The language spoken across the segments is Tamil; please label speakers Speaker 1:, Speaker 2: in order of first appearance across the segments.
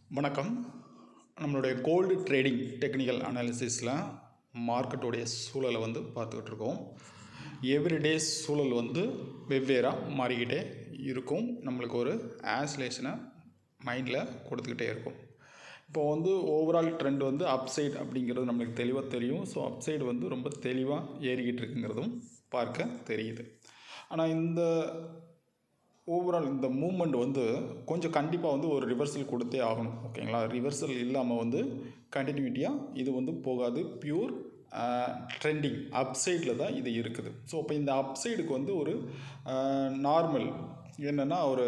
Speaker 1: வணக்கம் நம்மளுடைய கோல்டு ட்ரேடிங் டெக்னிக்கல் அனாலிசிஸில் மார்க்கெட்டோடைய சூழலை வந்து பார்த்துக்கிட்டு இருக்கோம் எவ்ரிடே சூழல் வந்து வெவ்வேறாக மாறிக்கிட்டே இருக்கும் நம்மளுக்கு ஒரு ஆஸ்லேஷனை மைண்டில் கொடுத்துக்கிட்டே இருக்கும் இப்போ வந்து ஓவரால் ட்ரெண்ட் வந்து அப்சைடு அப்படிங்கிறது நம்மளுக்கு தெளிவாக தெரியும் ஸோ அப்சைடு வந்து ரொம்ப தெளிவாக ஏறிக்கிட்டு இருக்குங்கிறதும் பார்க்க தெரியுது ஆனால் இந்த ஓவரால் இந்த மூமெண்ட் வந்து கொஞ்சம் கண்டிப்பாக வந்து ஒரு ரிவர்சல் கொடுத்தே ஆகணும் ஓகேங்களா ரிவர்சல் இல்லாமல் வந்து கண்டினியூட்டியாக இது வந்து போகாது பியூர் ட்ரெண்டிங் அப்சைடில் தான் இது இருக்குது ஸோ இப்போ இந்த அப்சைடுக்கு வந்து ஒரு நார்மல் என்னென்னா ஒரு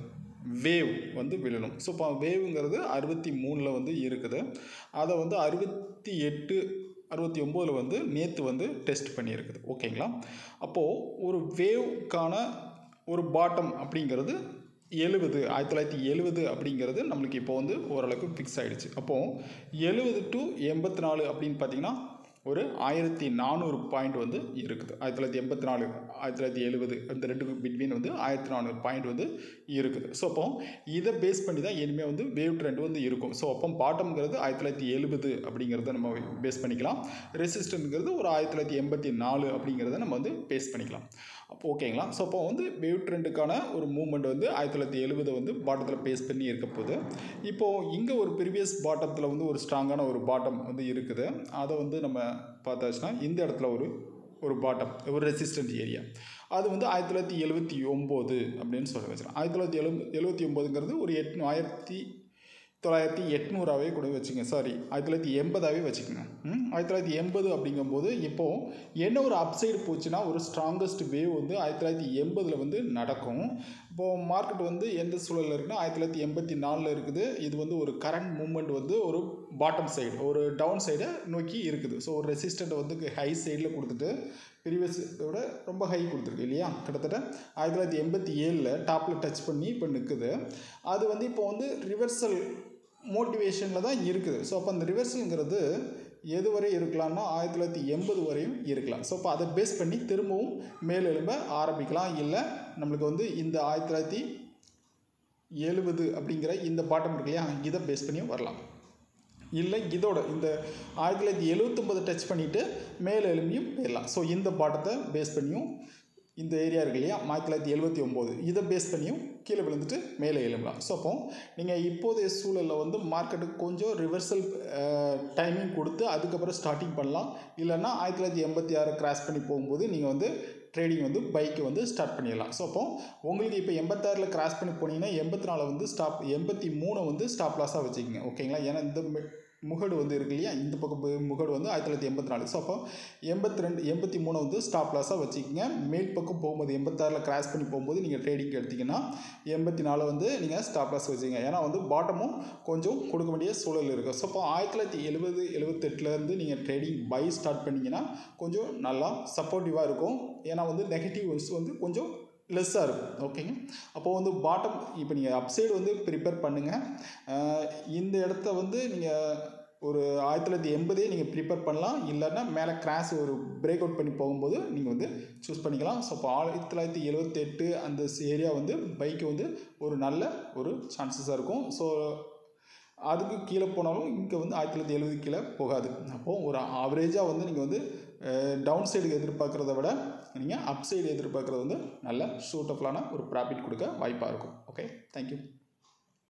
Speaker 1: வேவ் வந்து விழணும் ஸோ இப்போ வேவுங்கிறது அறுபத்தி மூணில் வந்து இருக்குது அதை வந்து அறுபத்தி எட்டு அறுபத்தி ஒம்போதில் வந்து நேற்று வந்து டெஸ்ட் பண்ணியிருக்குது ஓகேங்களா அப்போது ஒரு வேவ்க்கான ஒரு பாட்டம் அப்படிங்கிறது எழுபது ஆயிரத்தி தொள்ளாயிரத்தி எழுபது அப்படிங்கிறது நம்மளுக்கு இப்போ வந்து ஓரளவுக்கு ஃபிக்ஸ் ஆகிடுச்சு அப்போது எழுபது டு எண்பத்தி நாலு அப்படின்னு பார்த்தீங்கன்னா ஒரு ஆயிரத்தி நானூறு பாயிண்ட் வந்து இருக்குது ஆயிரத்தி தொள்ளாயிரத்தி எண்பத்தி நாலு ஆயிரத்தி தொள்ளாயிரத்தி எழுபது இந்த ரெண்டு பிட்வீன் வந்து ஆயிரத்தி நானூறு பாயிண்ட் வந்து இருக்குது ஸோ அப்போ இதை பேஸ் பண்ணி தான் இனிமேல் வந்து வேவ் ட்ரெண்ட் வந்து இருக்கும் ஸோ அப்போ பாட்டம்ங்கிறது ஆயிரத்தி தொள்ளாயிரத்தி எழுபது அப்படிங்கிறத நம்ம பேஸ் பண்ணிக்கலாம் ரெசிஸ்டன்ட்ங்கிறது ஒரு ஆயிரத்தி தொள்ளாயிரத்தி எண்பத்தி நாலு அப்படிங்கிறத நம்ம வந்து பேஸ் பண்ணிக்கலாம் அப்போ ஓகேங்களா ஸோ அப்போ வந்து வேவ் ட்ரெண்டுக்கான ஒரு மூவ்மெண்ட் வந்து ஆயிரத்தி தொள்ளாயிரத்தி எழுபதை வந்து பாட்டத்தில் பேஸ் பண்ணி இருக்க போகுது இப்போது இங்கே ஒரு ப்ரீவியஸ் பாட்டத்தில் வந்து ஒரு ஸ்ட்ராங்கான ஒரு பாட்டம் வந்து இருக்குது அதை வந்து நம்ம பார்த்தாச்சுன்னா இந்த இடத்துல ஒரு ஒரு பாட்டம் ஒரு ரெசிஸ்டன்ட் ஏரியா அது வந்து ஆயிரத்தி தொள்ளாயிரத்தி எழுபத்தி ஒம்பது அப்படின்னு சொல்லி வச்சுருக்கோம் ஆயிரத்தி தொள்ளாயிரத்தி எழு எழுபத்தி ஒம்போதுங்கிறது ஒரு எட்நூ ஆயிரத்தி தொள்ளாயிரத்தி எட்நூறாவே கூட வச்சுங்க சாரி ஆயிரத்தி தொள்ளாயிரத்தி எண்பதாகவே வச்சுக்கோங்க ஆயிரத்தி தொள்ளாயிரத்தி எண்பது அப்படிங்கும்போது இப்போது என்ன ஒரு அப்சைடு போச்சுன்னா ஒரு ஸ்ட்ராங்கஸ்ட் வேவ் வந்து ஆயிரத்தி தொள்ளாயிரத்தி எண்பதில் வந்து நடக்கும் இப்போது மார்க்கெட் வந்து எந்த சூழலில் இருக்குன்னா ஆயிரத்தி தொள்ளாயிரத்தி எண்பத்தி நாலில் இருக்குது இது வந்து ஒரு கரண்ட் மூமெண்ட் வந்து ஒரு பாட்டம் சைடு ஒரு டவுன் சைடை நோக்கி இருக்குது ஸோ ஒரு ரெசிஸ்டண்ட்டை வந்து ஹை சைடில் கொடுத்துட்டு ப்ரீவியஸோட ரொம்ப ஹை கொடுத்துருக்கு இல்லையா கிட்டத்தட்ட ஆயிரத்தி தொள்ளாயிரத்தி எண்பத்தி ஏழில் டாப்பில் டச் பண்ணி இப்போ நிற்குது அது வந்து இப்போ வந்து ரிவர்சல் மோட்டிவேஷனில் தான் இருக்குது ஸோ அப்போ அந்த ரிவர்சலுங்கிறது எது வரை இருக்கலாம்னா ஆயிரத்தி தொள்ளாயிரத்தி எண்பது வரையும் இருக்கலாம் ஸோ அப்போ அதை பேஸ் பண்ணி திரும்பவும் மேலெழும்ப ஆரம்பிக்கலாம் இல்லை நம்மளுக்கு வந்து இந்த ஆயிரத்தி தொள்ளாயிரத்தி எழுபது அப்படிங்கிற இந்த பாட்டம் இருக்கு இல்லையா இதை பேஸ் பண்ணியும் வரலாம் இல்லை இதோட இந்த ஆயிரத்தி தொள்ளாயிரத்தி எழுவத்தொம்பது டச் பண்ணிவிட்டு மேலே எலும்பியும் போயிடலாம் ஸோ இந்த பாட்டத்தை பேஸ் பண்ணியும் இந்த ஏரியா இருக்கு இல்லையா ஆயிரத்தி தொள்ளாயிரத்தி எழுபத்தி ஒம்பது இதை பேஸ் பண்ணியும் கீழே விழுந்துட்டு மேலே எழும்பலாம் ஸோ அப்போ நீங்கள் இப்போதைய சூழலில் வந்து மார்க்கெட்டுக்கு கொஞ்சம் ரிவர்சல் டைமிங் கொடுத்து அதுக்கப்புறம் ஸ்டார்டிங் பண்ணலாம் இல்லைன்னா ஆயிரத்தி தொள்ளாயிரத்தி எண்பத்தி ஆறு கிராஸ் பண்ணி போகும்போது நீங்கள் வந்து ட்ரேடிங் வந்து பைக்கு வந்து ஸ்டார்ட் பண்ணிடலாம் ஸோ அப்போ உங்களுக்கு இப்போ எண்பத்தாறில் கிராஸ் பண்ணி போனீங்கன்னா எண்பத்தி நாலு வந்து ஸ்டாப் எண்பத்தி மூணை வந்து ஸ்டாப் லாஸாக வச்சுக்கோங்க ஓகேங்களா ஏன்னா இந்த முகடு வந்து இருக்கு இல்லையா இந்த பக்கம் முகடு வந்து ஆயிரத்தி தொள்ளாயிரத்தி எண்பத்தி நாலு ஸோ அப்போ எண்பத்தி ரெண்டு எண்பத்தி மூணு வந்து ஸ்டாப் லாஸாக வச்சுக்கோங்க மேல் பக்கம் போகும்போது எண்பத்தாறில் கிராஸ் பண்ணி போகும்போது நீங்கள் ட்ரேடிங் எடுத்திங்கன்னா எண்பத்தி நாலு வந்து நீங்கள் ஸ்டாப் லாஸ் வச்சுங்க ஏன்னா வந்து பாட்டமும் கொஞ்சம் கொடுக்க வேண்டிய சூழல் இருக்குது ஸோ அப்போ ஆயிரத்தி தொள்ளாயிரத்தி எழுபது எழுபத்தெட்டுலேருந்து நீங்கள் ட்ரேடிங் பை ஸ்டார்ட் பண்ணிங்கன்னா கொஞ்சம் நல்லா சப்போர்ட்டிவாக இருக்கும் ஏன்னா வந்து நெகட்டிவ் வந்து கொஞ்சம் லெஸ்ஸாக இருக்கும் ஓகேங்க அப்போது வந்து பாட்டம் இப்போ நீங்கள் அப்சைடு வந்து ப்ரிப்பேர் பண்ணுங்கள் இந்த இடத்த வந்து நீங்கள் ஒரு ஆயிரத்தி தொள்ளாயிரத்தி எண்பதே நீங்கள் ப்ரிப்பேர் பண்ணலாம் இல்லைன்னா மேலே கிராஸ் ஒரு பிரேக் அவுட் பண்ணி போகும்போது நீங்கள் வந்து சூஸ் பண்ணிக்கலாம் ஸோ இப்போ ஆயிரத்தி தொள்ளாயிரத்தி எழுபத்தெட்டு அந்த ஏரியா வந்து பைக்கு வந்து ஒரு நல்ல ஒரு சான்சஸாக இருக்கும் ஸோ அதுக்கு கீழே போனாலும் இங்கே வந்து ஆயிரத்தி தொள்ளாயிரத்தி எழுபது கீழே போகாது அப்போது ஒரு ஆவரேஜாக வந்து நீங்கள் வந்து டவுன் சைடுக்கு எதிர்பார்க்குறத விட நீங்கள் அப் சைடு எதிர்பார்க்குறது வந்து நல்ல ஷூட்டஃபுல்லான ஒரு ப்ராஃபிட் கொடுக்க வாய்ப்பாக இருக்கும் ஓகே தேங்க்யூ